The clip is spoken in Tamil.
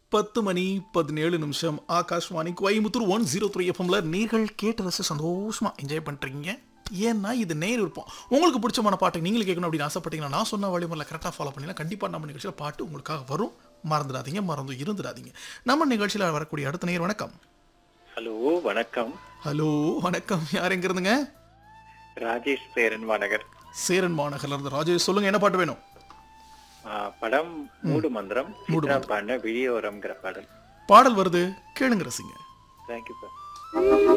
பத்து மணி பதினேழு நிமிஷம் Akashvani Coimbatore one zero three எஃப்எம்ல நீங்கள் கேட்டு ரசிச்சு சந்தோஷமா என்ஜாய் பண்றீங்க ஏன்னா இது நேர் இருப்போம் உங்களுக்கு பிடிச்சமான பாட்டை நீங்களும் கேட்கணும் அப்படின்னு ஆசைப்பட்டீங்கன்னா நான் சொன்ன வழிமுறையில் கரெக்டாக ஃபாலோ பண்ணினா கண்டிப்பாக நம்ம நிகழ்ச்சியில் பாட்டு உங்களுக்காக வரும் மறந்துடாதீங்க மறந்து இருந்துடாதீங்க நம்ம நிகழ்ச்சியில் வரக்கூடிய அடுத்த நேர் வணக்கம் ஹலோ வணக்கம் ஹலோ வணக்கம் யார் எங்க இருந்துங்க ராஜேஷ் சேரன் மாநகர் சேரன் மாநகர்ல இருந்து ராஜேஷ் சொல்லுங்க என்ன பாட்டு வேணும் ஆ, படம் மூடு மந்திரம் மூடு சித்ரா பாடின விழியோரம்ங்கிற பாடல் பாடல் வருது கேளுங்க ரசிங்க தேங்க்யூ சார்